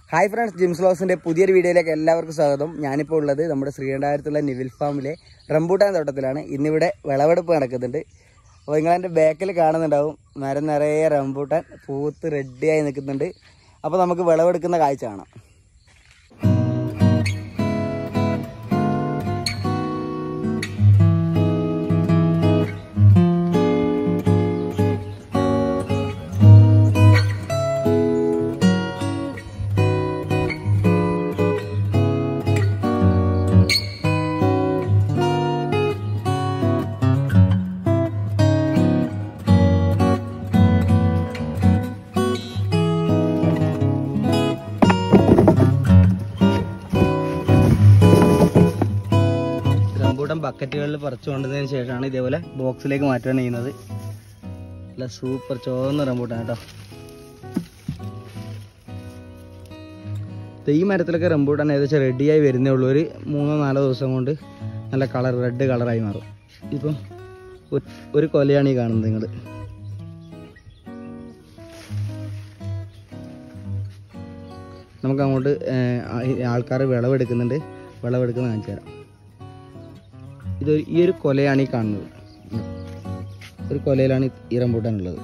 Hi friends Jims ലോസിന്റെ പുതിയൊരു വീഡിയോയിലേക്ക് എല്ലാവർക്കും സ്വാഗതം ഞാനിപ്പോൾ ഉള്ളത് നമ്മുടെ ശ്രീകണ്ഠാപുരത്തുള്ള നിവിൽ ഫാമിലെ റംബൂട്ടാൻ തോട്ടത്തിലാണ് ഇന്നിവിടെ വിളവെടുപ്പ് നടക്കുന്നുണ്ട് അപ്പോൾ നിങ്ങളെൻ്റെ ബാക്കിൽ കാണുന്നുണ്ടാവും മരം നിറയെ റംബൂട്ടാൻ പൂത്ത് റെഡിയായി നിൽക്കുന്നുണ്ട് അപ്പോൾ നമുക്ക് വിളവെടുക്കുന്ന കാഴ്ച കാണാം റംബൂട്ടാൻ ബക്കറ്റുകളിൽ പറിച്ചു കൊണ്ടതിന് ശേഷമാണ് ഇതേപോലെ ബോക്സിലേക്ക് മാറ്റുകയാണ് ചെയ്യുന്നത് നല്ല സൂപ്പർ ചുവന്ന റംബൂട്ടാൻ കേട്ടോ ദേ ഈ മരത്തിലൊക്കെ റംബൂട്ടാൻ ഏകദേശം റെഡിയായി വരുന്നേ ഉള്ളൂ ഒരു മൂന്നോ നാലോ ദിവസം കൊണ്ട് നല്ല കളർ റെഡ് കളറായി മാറും ഇപ്പം ഒരു- ഒരു കൊലയാണ് ഈ കാണുന്നത് നിങ്ങൾ നമുക്ക് അങ്ങോട്ട് ആൾക്കാർ വിളവെടുക്കുന്നുണ്ട് വിളവെടുക്കുന്നത് കാണിച്ചു തരാം ഇതൊരു ഈ ഒരു കൊലയാണ് ഈ കാണുന്നത് ഉം. ഒരു കൊലയിലാണ് ഈ- ഈ റംബൂട്ടാൻ ഉള്ളത്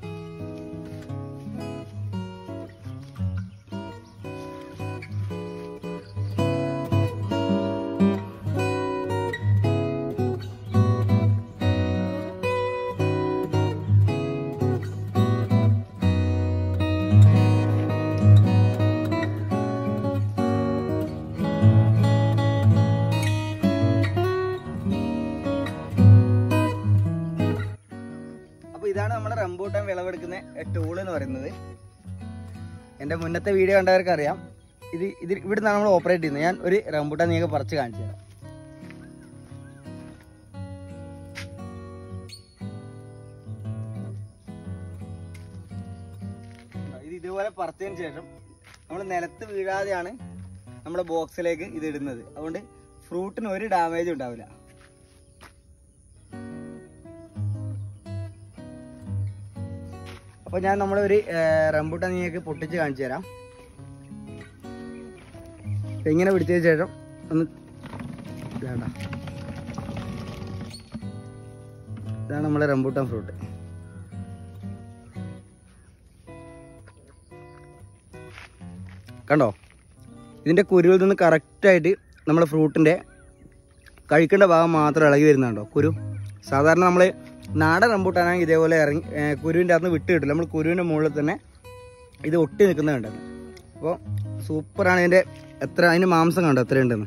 അപ്പൊ ഇതാണ് നമ്മുടെ റംബൂട്ടാൻ വിളവെടുക്കുന്ന ടൂൾ എന്ന് പറയുന്നത് എന്റെ മുന്നത്തെ വീഡിയോ കണ്ടവർക്ക് അറിയാം ഇത് ഇത് ഇവിടെ നിന്നാണ് നമ്മൾ ഓപ്പറേറ്റ് ചെയ്യുന്നത് ഞാൻ ഒരു റംബൂട്ടാൻ നിങ്ങൾക്ക് പറിച്ച് കാണിച്ചു തരാം ഇത് ഇതുപോലെ പറിച്ചതിന് ശേഷം നമ്മൾ നിലത്ത് വീഴാതെയാണ് നമ്മുടെ ബോക്സിലേക്ക് ഇത് ഇടുന്നത് അതുകൊണ്ട് ഫ്രൂട്ടിന് ഒരു ഡാമേജ് ഉണ്ടാവില്ല അപ്പൊ ഞാൻ നമ്മളെ ഒരു റംബൂട്ടാൻ നിങ്ങൾക്ക് പൊട്ടിച്ച് കാണിച്ചു തരാം അപ്പൊ ഇങ്ങനെ പിടിച്ചതിന് ശേഷം ഒന്ന് വേണ്ട ഇതാണ് നമ്മളെ റംബൂട്ടാൻ ഫ്രൂട്ട് കണ്ടോ ഇതിന്റെ കുരുവിൽ നിന്ന് കറക്റ്റായിട്ട് നമ്മളെ ഫ്രൂട്ടിന്റെ കഴിക്കേണ്ട ഭാഗം മാത്രം ഇളകി വരുന്നുണ്ടോ കുരു സാധാരണ നമ്മൾ നാടൻ റംബൂട്ടാണെങ്കിൽ ഇതേപോലെ ഇറങ്ങി ഏർ കുരുവിൻ്റെ അകത്ത് വിട്ട് കിട്ടില്ല നമ്മൾ കുരുവിൻ്റെ മുകളിൽ തന്നെ ഇത് ഒട്ടി നിൽക്കുന്നത് കണ്ടത് അപ്പോൾ സൂപ്പറാണ് ഇതിൻ്റെ എത്ര അതിന് മാംസം കണ്ടോ എത്ര ഉണ്ടെന്ന്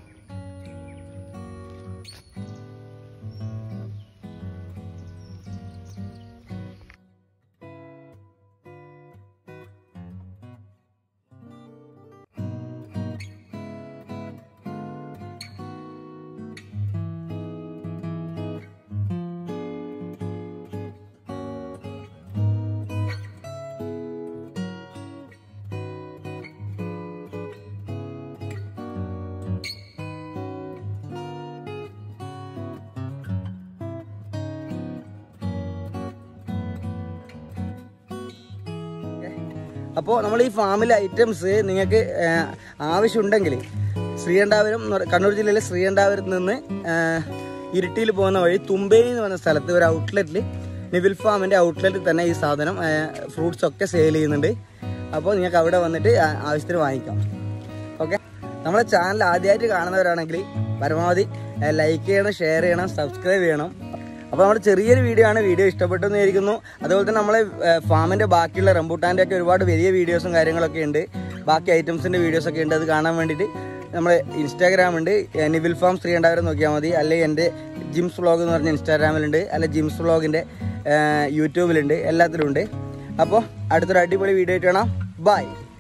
അപ്പോൾ നമ്മൾ ഈ ഫാമിലെ ഐറ്റംസ് നിങ്ങൾക്ക് ഏർ, ആവശ്യമുണ്ടെങ്കിൽ ശ്രീകണ്ഠാപുരം എന്ന് പറ- കണ്ണൂർ ജില്ലയിലെ ശ്രീകണ്ഠാപുരത്ത് നിന്ന് ഏർ, ഇരിട്ടിയിൽ പോകുന്ന വഴി തുമ്പേരി എന്ന് പറഞ്ഞ സ്ഥലത്ത് ഒരു ഔട്ട്ലെറ്റിൽ നിവിൽ ഫാമിൻ്റെ ഔട്ട്ലെറ്റിൽ തന്നെ ഈ സാധനം ഫ്രൂട്ട്സ് ഒക്കെ സെയിൽ ചെയ്യുന്നുണ്ട് അപ്പോൾ നിങ്ങൾക്ക് അവിടെ വന്നിട്ട് ആ- ആവശ്യത്തിന് വാങ്ങിക്കാം ഓക്കെ നമ്മളെ ചാനൽ ആദ്യമായിട്ട് കാണുന്നവരാണെങ്കിൽ പരമാവധി ലൈക്ക് ചെയ്യണം ഷെയർ ചെയ്യണം സബ്സ്ക്രൈബ് ചെയ്യണം അപ്പോൾ നമ്മുടെ ചെറിയൊരു വീഡിയോ ആണ് വീഡിയോ ഇഷ്ടപ്പെട്ടെന്ന് വിചാരിക്കുന്നു അതുപോലെ തന്നെ നമ്മളെ ഫാമിൻ്റെ ബാക്കിയുള്ള റംബൂട്ടാൻ്റെ ഒക്കെ ഒരുപാട് വലിയ വീഡിയോസും കാര്യങ്ങളൊക്കെ ഉണ്ട് ബാക്കി ഐറ്റംസിൻ്റെ വീഡിയോസ് ഒക്കെ ഉണ്ട് അത് കാണാൻ വേണ്ടിയിട്ട് നമ്മുടെ ഇൻസ്റ്റാഗ്രാം ഉണ്ട് ഏ, നിവിൽ ഫാം ശ്രീ ഉണ്ടാവരും നോക്കിയാൽ മതി അല്ലെങ്കിൽ എൻ്റെ ജിംസ് വ്ളോഗ് എന്ന് പറഞ്ഞ ഇൻസ്റ്റാഗ്രാമിലുണ്ട് അല്ലെ ജിംസ് വ്ളോഗിൻ്റെ യൂട്യൂബിലുണ്ട് എല്ലാത്തിലും ഉണ്ട് അപ്പോൾ അടുത്തൊരു അടിപൊളി വീഡിയോ ആയിട്ട് കാണാം ബൈ